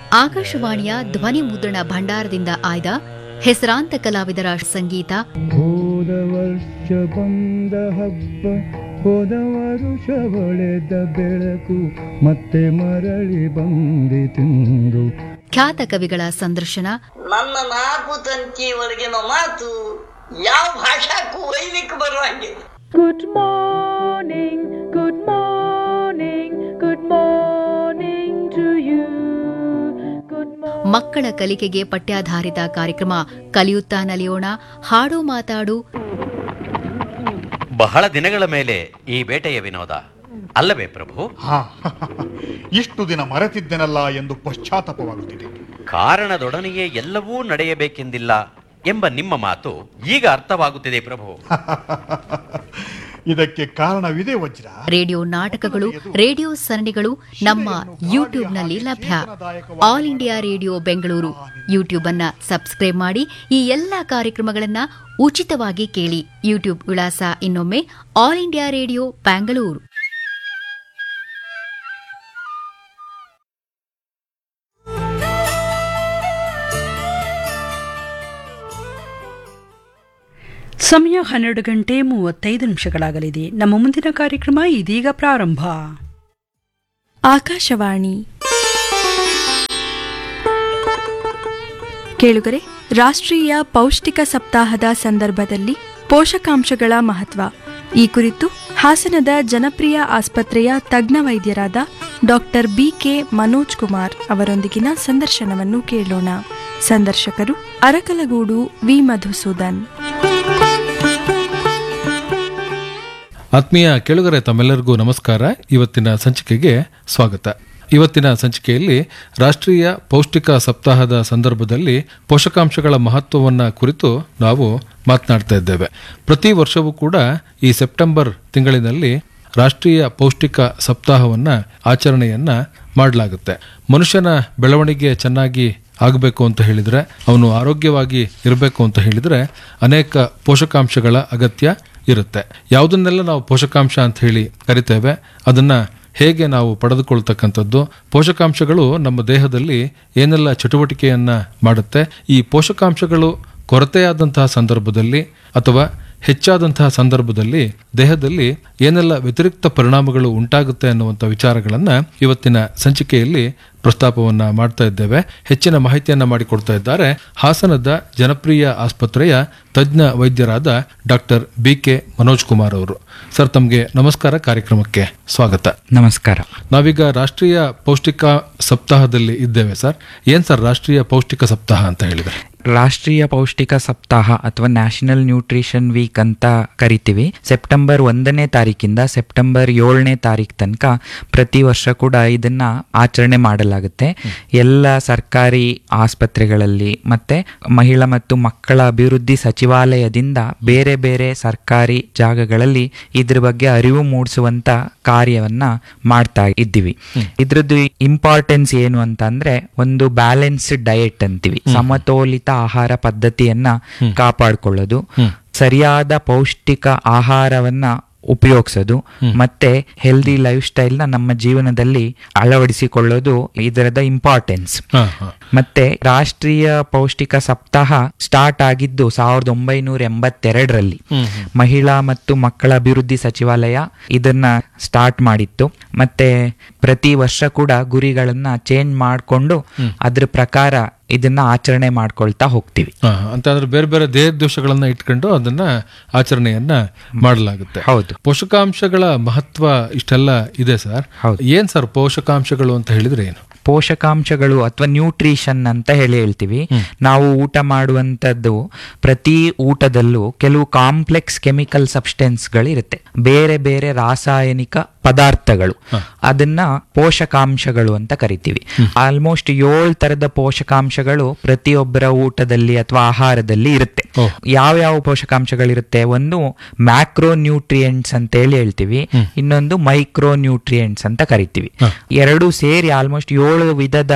ಆಕಾಶವಾಣಿಯ ಧ್ವನಿ ಮುದ್ರಣ ಭಂಡಾರದಿಂದ ಆಯ್ದ ಹೆಸರಾಂತ ಕಲಾವಿದರ ಸಂಗೀತ ಹೋದ ವರ್ಷ ಬಂದ ಹಬ್ಬ ಹೋದ ವರುಷ ಹೊಳೆದ ಬೆಳಕು ಮತ್ತೆ ಮರಳಿ ಬಂದಿತೆಂದು ಖ್ಯಾತ ಕವಿಗಳ ಸಂದರ್ಶನ ನನ್ನ ನಾಲ್ಕು ತಂತಿ ಒಳಗಿನ ಮಾತು ಯಾವ ಭಾಷಾಕ್ಕೂ ಒಯ್ಲಿಕ್ಕೆ ಬರುವಂಗಿಲ್ಲ Good morning, good morning, good morning to you. Good morning. ಮಕ್ಕಳ ಕಲಿಕೆಗೆ ಪಠ್ಯಾಧಾರಿತ ಕಾರ್ಯಕ್ರಮ ಕಲಿಯುತ್ತಾ ನಲಿಯೋಣ ಹಾಡು ಮಾತಾಡು ಬಹಳ ದಿನಗಳ ಮೇಲೆ ಈ ಬೇಟೆಯ ವಿನೋದ ಅಲ್ಲವೇ ಪ್ರಭು ಹಾ ಇಷ್ಟು ದಿನ ಮರೆತಿದ್ದೆನಲ್ಲ ಎಂದು ಪಶ್ಚಾತ್ತಾಪವಾಗುತ್ತಿದೆ ಕಾರಣದೊಡನೆಯೇ ಎಲ್ಲವೂ ನಡೆಯಬೇಕೆಂದಿಲ್ಲ ಎಂಬ ನಿಮ್ಮ ಮಾತು ಈಗ ಅರ್ಥವಾಗುತ್ತಿದೆ ಪ್ರಭು ಇದಕ್ಕೆ ಕಾರಣವಿದೆ ವಜ್ರ ರೇಡಿಯೋ ನಾಟಕಗಳು ರೇಡಿಯೋ ಸರಣಿಗಳು ನಮ್ಮ ಯೂಟ್ಯೂಬ್ನಲ್ಲಿ ಲಭ್ಯ All India Radio Bengaluru YouTube ಅನ್ನ ಸಬ್ಸ್ಕ್ರೈಬ್ ಮಾಡಿ ಈ ಎಲ್ಲಾ ಕಾರ್ಯಕ್ರಮಗಳನ್ನ ಉಚಿತವಾಗಿ ಕೇಳಿ ಯೂಟ್ಯೂಬ್ ವಿಳಾಸ ಇನ್ನೊಮ್ಮೆ ಆಲ್ ಇಂಡಿಯಾ ರೇಡಿಯೋ ಬ್ಯಾಂಗಳೂರು ಸಮಯ ಹನ್ನೆರಡು ಗಂಟೆ ಮೂವತ್ತೈದು ನಿಮಿಷಗಳಾಗಲಿದೆ ನಮ್ಮ ಮುಂದಿನ ಕಾರ್ಯಕ್ರಮ ಇದೀಗ ಪ್ರಾರಂಭ ಆಕಾಶವಾಣಿ ಕೇಳುಗರೆ ರಾಷ್ಟ್ರೀಯ ಪೌಷ್ಟಿಕ ಸಪ್ತಾಹದ ಸಂದರ್ಭದಲ್ಲಿ ಪೋಷಕಾಂಶಗಳ ಮಹತ್ವ ಈ ಕುರಿತು ಹಾಸನದ ಜನಪ್ರಿಯ ಆಸ್ಪತ್ರೆಯ ತಜ್ಞ ವೈದ್ಯರಾದ ಡಾಕ್ಟರ್ ಬಿಕೆ ಮನೋಜ್ ಕುಮಾರ್ ಅವರೊಂದಿಗಿನ ಸಂದರ್ಶನವನ್ನು ಕೇಳೋಣ ಸಂದರ್ಶಕರು ಅರಕಲಗೂಡು ವಿ ಮಧುಸೂದನ್ ಆತ್ಮೀಯ ಕೇಳುಗರೆ ತಮ್ಮೆಲ್ಲರಿಗೂ ನಮಸ್ಕಾರ ಇವತ್ತಿನ ಸಂಚಿಕೆಗೆ ಸ್ವಾಗತ ಇವತ್ತಿನ ಸಂಚಿಕೆಯಲ್ಲಿ ರಾಷ್ಟ್ರೀಯ ಪೌಷ್ಟಿಕ ಸಪ್ತಾಹದ ಸಂದರ್ಭದಲ್ಲಿ ಪೋಷಕಾಂಶಗಳ ಮಹತ್ವವನ್ನು ಕುರಿತು ನಾವು ಮಾತನಾಡ್ತಾ ಇದ್ದೇವೆ ಪ್ರತಿ ವರ್ಷವೂ ಕೂಡ ಈ ಸೆಪ್ಟೆಂಬರ್ ತಿಂಗಳಿನಲ್ಲಿ ರಾಷ್ಟ್ರೀಯ ಪೌಷ್ಟಿಕ ಸಪ್ತಾಹವನ್ನು ಆಚರಣೆಯನ್ನ ಮಾಡಲಾಗುತ್ತೆ ಮನುಷ್ಯನ ಬೆಳವಣಿಗೆ ಚೆನ್ನಾಗಿ ಆಗಬೇಕು ಅಂತ ಹೇಳಿದರೆ ಅವನು ಆರೋಗ್ಯವಾಗಿ ಇರಬೇಕು ಅಂತ ಹೇಳಿದರೆ ಅನೇಕ ಪೋಷಕಾಂಶಗಳ ಅಗತ್ಯ ಇರುತ್ತೆ ಯಾವುದನ್ನೆಲ್ಲ ನಾವು ಪೋಷಕಾಂಶ ಅಂತ ಹೇಳಿ ಕರಿತೇವೆ ಅದನ್ನ ಹೇಗೆ ನಾವು ಪಡೆದುಕೊಳ್ತಕ್ಕಂಥದ್ದು ಪೋಷಕಾಂಶಗಳು ನಮ್ಮ ದೇಹದಲ್ಲಿ ಏನೆಲ್ಲ ಚಟುವಟಿಕೆಯನ್ನ ಮಾಡುತ್ತೆ ಈ ಪೋಷಕಾಂಶಗಳು ಕೊರತೆಯಾದಂತಹ ಸಂದರ್ಭದಲ್ಲಿ ಅಥವಾ ಹೆಚ್ಚಾದಂತಹ ಸಂದರ್ಭದಲ್ಲಿ ದೇಹದಲ್ಲಿ ಏನೆಲ್ಲ ವ್ಯತಿರಿಕ್ತ ಪರಿಣಾಮಗಳು ಉಂಟಾಗುತ್ತೆ ಅನ್ನುವಂಥ ವಿಚಾರಗಳನ್ನ ಇವತ್ತಿನ ಸಂಚಿಕೆಯಲ್ಲಿ ಪ್ರಸ್ತಾಪವನ್ನ ಮಾಡ್ತಾ ಇದ್ದೇವೆ ಹೆಚ್ಚಿನ ಮಾಹಿತಿಯನ್ನ ಮಾಡಿಕೊಡ್ತಾ ಇದ್ದಾರೆ ಹಾಸನದ ಜನಪ್ರಿಯ ಆಸ್ಪತ್ರೆಯ ತಜ್ಞ ವೈದ್ಯರಾದ doctor B K Manoj Kumar ಅವರು ಸರ್ ತಮಗೆ ನಮಸ್ಕಾರ ಕಾರ್ಯಕ್ರಮಕ್ಕೆ ಸ್ವಾಗತ ನಮಸ್ಕಾರ ನಾವೀಗ ರಾಷ್ಟ್ರೀಯ ಪೌಷ್ಟಿಕ ಸಪ್ತಾಹದಲ್ಲಿ ಇದ್ದೇವೆ ಸರ್ ಏನ್ ಸರ್ ರಾಷ್ಟ್ರೀಯ ಪೌಷ್ಟಿಕ ಸಪ್ತಾಹ ಅಂತ ಹೇಳಿದ್ರೆ ರಾಷ್ಟ್ರೀಯ ಪೌಷ್ಟಿಕ ಸಪ್ತಾಹ ಅಥವಾ ನ್ಯಾಷನಲ್ ನ್ಯೂಟ್ರಿಷನ್ ವೀಕ್ ಅಂತ ಕರಿತೀವಿ ಸೆಪ್ಟೆಂಬರ್ ಒಂದನೇ ತಾರೀಕಿಂದ ಸೆಪ್ಟೆಂಬರ್ ಏಳನೇ ತಾರೀಕು ತನಕ ಪ್ರತಿ ವರ್ಷ ಕೂಡ ಇದನ್ನ ಆಚರಣೆ ಮಾಡಲಾಗುತ್ತೆ ಎಲ್ಲ ಸರ್ಕಾರಿ ಆಸ್ಪತ್ರೆಗಳಲ್ಲಿ ಮತ್ತೆ ಮಹಿಳಾ ಮತ್ತು ಮಕ್ಕಳ ಅಭಿವೃದ್ಧಿ ಸಚಿವಾಲಯದಿಂದ ಬೇರೆ ಬೇರೆ ಸರ್ಕಾರಿ ಜಾಗಗಳಲ್ಲಿ ಇದ್ರ ಬಗ್ಗೆ ಅರಿವು ಮೂಡಿಸುವಂತ ಕಾರ್ಯವನ್ನ ಮಾಡ್ತಾ ಇದ್ದೀವಿ ಇದ್ರದ್ದು ಇಂಪಾರ್ಟೆನ್ಸ್ ಏನು ಅಂತ ಅಂದ್ರೆ ಒಂದು ಬ್ಯಾಲೆನ್ಸ್ಡ್ ಡಯಟ್ ಅಂತೀವಿ ಸಮತೋಲಿತ ಆಹಾರ ಪದ್ಧತಿಯನ್ನ ಕಾಪಾಡಿಕೊಳ್ಳೋದು ಸರಿಯಾದ ಪೌಷ್ಟಿಕ ಆಹಾರವನ್ನ ಉಪಯೋಗಿಸೋದು ಮತ್ತೆ ಹೆಲ್ದಿ ಲೈಫ್ ಸ್ಟೈಲ್ನ ನಮ್ಮ ಜೀವನದಲ್ಲಿ ಅಳವಡಿಸಿಕೊಳ್ಳೋದು ಇದರದ ಇಂಪಾರ್ಟೆನ್ಸ್ ಹಾ, ಹಾ. ಮತ್ತೆ ರಾಷ್ಟ್ರೀಯ ಪೌಷ್ಟಿಕ ಸಪ್ತಾಹ ಸ್ಟಾರ್ಟ್ ಆಗಿದ್ದು ಸಾವಿರದ ಒಂಬೈನೂರ ಎಂಬತ್ತೆರಡರಲ್ಲಿ ಮಹಿಳಾ ಮತ್ತು ಮಕ್ಕಳ ಅಭಿವೃದ್ಧಿ ಸಚಿವಾಲಯ ಇದನ್ನ ಸ್ಟಾರ್ಟ್ ಮಾಡಿತ್ತು ಮತ್ತೆ ಪ್ರತಿ ವರ್ಷ ಕೂಡ ಗುರಿಗಳನ್ನ ಚೇಂಜ್ ಮಾಡಿಕೊಂಡು ಅದ್ರ ಪ್ರಕಾರ ಇದನ್ನ ಆಚರಣೆ ಮಾಡ್ಕೊಳ್ತಾ ಹೋಗ್ತೀವಿ ಹಾ, ಅಂತಂದ್ರೆ ಬೇರೆ ಬೇರೆ ದೇಹ ದೋಷಗಳನ್ನ ಇಟ್ಕೊಂಡು ಅದನ್ನ ಆಚರಣೆಯನ್ನ ಮಾಡಲಾಗುತ್ತೆ ಹೌದು. ಪೋಷಕಾಂಶಗಳ ಮಹತ್ವ ಇಷ್ಟೆಲ್ಲ ಇದೆ ಸರ್ ಹೌದು. ಏನ್ ಸರ್ ಪೋಷಕಾಂಶಗಳು ಅಂತ ಹೇಳಿದ್ರೆ ಏನು ಪೋಷಕಾಂಶಗಳು ಅಥವಾ ನ್ಯೂಟ್ರಿಷನ್ ಅಂತ ಹೇಳಿ ಹೇಳ್ತೀವಿ ನಾವು ಊಟ ಮಾಡುವಂಥದ್ದು ಪ್ರತಿ ಊಟದಲ್ಲೂ ಕೆಲವು ಕಾಂಪ್ಲೆಕ್ಸ್ ಕೆಮಿಕಲ್ ಸಬ್ಸ್ಟೆನ್ಸ್ಗಳಿರುತ್ತೆ ಬೇರೆ ಬೇರೆ ರಾಸಾಯನಿಕ ಪದಾರ್ಥಗಳು ಅದನ್ನ ಪೋಷಕಾಂಶಗಳು ಅಂತ ಕರಿತೀವಿ ಆಲ್ಮೋಸ್ಟ್ ಏಳು ತರದ ಪೋಷಕಾಂಶಗಳು ಪ್ರತಿಯೊಬ್ಬರ ಊಟದಲ್ಲಿ ಅಥವಾ ಆಹಾರದಲ್ಲಿ ಇರುತ್ತೆ ಓಹ್. ಯಾವ್ಯಾವ ಪೋಷಕಾಂಶಗಳಿರುತ್ತೆ ಒಂದು ಮ್ಯಾಕ್ರೋ ನ್ಯೂಟ್ರಿಯೆಂಟ್ಸ್ ಅಂತ ಹೇಳಿ ಹೇಳ್ತೀವಿ ಇನ್ನೊಂದು ಮೈಕ್ರೋ ನ್ಯೂಟ್ರಿಯೆಂಟ್ಸ್ ಅಂತ ಕರಿತೀವಿ ಎರಡು ಸೇರಿ ಆಲ್ಮೋಸ್ಟ್ ಏಳು ವಿಧದ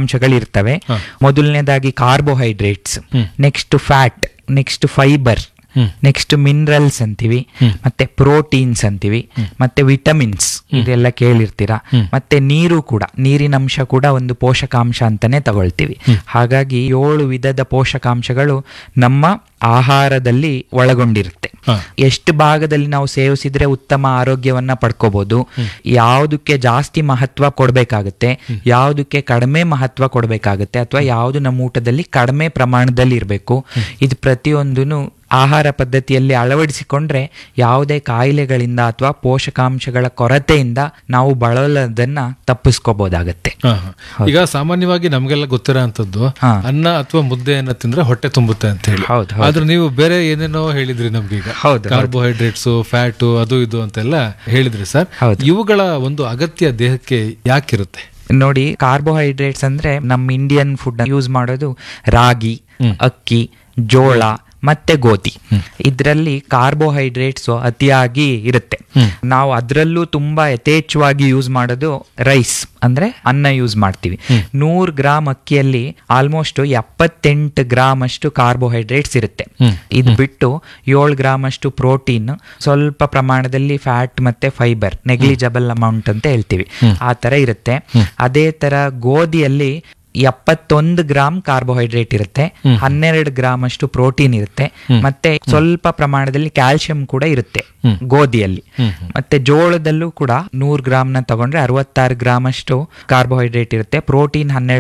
ಪೋಷಕಾಂಶಗಳಿರ್ತವೆ ಮೊದಲನೇದಾಗಿ carbohydrates next fat next fibre next minerals ಅಂತೀವಿ ಮತ್ತೆ ಪ್ರೋಟೀನ್ಸ್ ಅಂತೀವಿ ಮತ್ತೆ ವಿಟಮಿನ್ಸ್ ಇದೆಲ್ಲ ಕೇಳಿರ್ತೀರಾ ಮತ್ತೆ ನೀರು ಕೂಡ ನೀರಿನ ಅಂಶ ಕೂಡ ಒಂದು ಪೋಷಕಾಂಶ ಅಂತಾನೆ ತಗೊಳ್ತೀವಿ ಹಾಗಾಗಿ ಏಳು ವಿಧದ ಪೋಷಕಾಂಶಗಳು ನಮ್ಮ ಆಹಾರದಲ್ಲಿ ಒಳಗೊಂಡಿರುತ್ತೆ ಎಷ್ಟು ಭಾಗದಲ್ಲಿ ನಾವು ಸೇವಿಸಿದ್ರೆ ಉತ್ತಮ ಆರೋಗ್ಯವನ್ನ ಪಡ್ಕೋಬಹುದು ಯಾವುದಕ್ಕೆ ಜಾಸ್ತಿ ಮಹತ್ವ ಕೊಡಬೇಕಾಗುತ್ತೆ ಯಾವುದಕ್ಕೆ ಕಡಿಮೆ ಮಹತ್ವ ಕೊಡಬೇಕಾಗುತ್ತೆ ಅಥವಾ ಯಾವುದು ನಮ್ಮ ಊಟದಲ್ಲಿ ಕಡಿಮೆ ಪ್ರಮಾಣದಲ್ಲಿ ಇರಬೇಕು ಇದು ಪ್ರತಿಯೊಂದೂ ಆಹಾರ ಪದ್ಧತಿಯಲ್ಲಿ ಅಳವಡಿಸಿಕೊಂಡ್ರೆ ಯಾವುದೇ ಕಾಯಿಲೆಗಳಿಂದ ಅಥವಾ ಪೋಷಕಾಂಶಗಳ ಕೊರತೆಯಿಂದ ನಾವು ಬಳಲೋದನ್ನ ತಪ್ಪಿಸ್ಕೋಬಹುದಾಗತ್ತೆ ಹಾ, ಹಾ. ಈಗ ಸಾಮಾನ್ಯವಾಗಿ ನಮ್ಗೆಲ್ಲ ಗೊತ್ತಿರೋ ಅಂತದ್ದು ಅನ್ನ ಅಥವಾ ಮುದ್ದೆಯನ್ನ ತಿಂದ್ರೆ ಹೊಟ್ಟೆ ತುಂಬುತ್ತೆ ಅಂತ ಹೇಳಿ ಹೌದು, ಆದ್ರೆ ನೀವು ಬೇರೆ ಏನೇನೋ ಹೇಳಿದ್ರಿ ನಮ್ಗೀಗ ಹೌದು, ಕಾರ್ಬೋಹೈಡ್ರೇಟ್ಸ್ ಫ್ಯಾಟು ಅದು ಇದು ಅಂತೆಲ್ಲ ಹೇಳಿದ್ರಿ ಸರ್ ಇವುಗಳ ಒಂದು ಅಗತ್ಯ ದೇಹಕ್ಕೆ ಯಾಕಿರುತ್ತೆ ನೋಡಿ ಕಾರ್ಬೋಹೈಡ್ರೇಟ್ಸ್ ಅಂದ್ರೆ ನಮ್ಮ ಇಂಡಿಯನ್ ಫುಡ್ ಯೂಸ್ ಮಾಡೋದು ರಾಗಿ ಅಕ್ಕಿ ಜೋಳ ಮತ್ತೆ ಗೋಧಿ ಇದರಲ್ಲಿ ಕಾರ್ಬೋಹೈಡ್ರೇಟ್ಸ್ ಅತಿಯಾಗಿ ಇರುತ್ತೆ ನಾವು ಅದರಲ್ಲೂ ತುಂಬಾ ಯಥೇಚ್ಛವಾಗಿ ಯೂಸ್ ಮಾಡೋದು ರೈಸ್ ಅಂದ್ರೆ ಅನ್ನ ಯೂಸ್ ಮಾಡ್ತೀವಿ ನೂರ್ ಗ್ರಾಮ್ ಅಕ್ಕಿಯಲ್ಲಿ ಆಲ್ಮೋಸ್ಟ್ ಎಪ್ಪತ್ತೆಂಟು ಗ್ರಾಮ್ ಅಷ್ಟು ಕಾರ್ಬೋಹೈಡ್ರೇಟ್ಸ್ ಇರುತ್ತೆ ಇದು ಬಿಟ್ಟು ಏಳು ಗ್ರಾಮ್ ಅಷ್ಟು ಪ್ರೋಟೀನ್ ಸ್ವಲ್ಪ ಪ್ರಮಾಣದಲ್ಲಿ ಫ್ಯಾಟ್ ಮತ್ತೆ ಫೈಬರ್ ನೆಗ್ಲಿಜಬಲ್ ಅಮೌಂಟ್ ಅಂತ ಹೇಳ್ತೀವಿ ಆ ತರ ಇರುತ್ತೆ ಅದೇ ತರ ಗೋಧಿಯಲ್ಲಿ ಎಪ್ಪತ್ತೊಂದು ಗ್ರಾಮ್ ಕಾರ್ಬೋಹೈಡ್ರೇಟ್ ಇರುತ್ತೆ ಹನ್ನೆರಡು ಗ್ರಾಮ್ ಅಷ್ಟು ಪ್ರೋಟೀನ್ ಇರುತ್ತೆ ಮತ್ತೆ ಸ್ವಲ್ಪ ಪ್ರಮಾಣದಲ್ಲಿ ಕ್ಯಾಲ್ಸಿಯಂ ಕೂಡ ಇರುತ್ತೆ ಗೋಧಿಯಲ್ಲಿ ಮತ್ತೆ ಜೋಳದಲ್ಲೂ ಕೂಡ ನೂರ್ ಗ್ರಾಮ್ ನ ತಗೊಂಡ್ರೆ ಅರವತ್ತಾರು ಗ್ರಾಮ್ ಅಷ್ಟು ಕಾರ್ಬೋಹೈಡ್ರೇಟ್ ಇರುತ್ತೆ ಪ್ರೋಟೀನ್ ಹನ್ನೆರಡು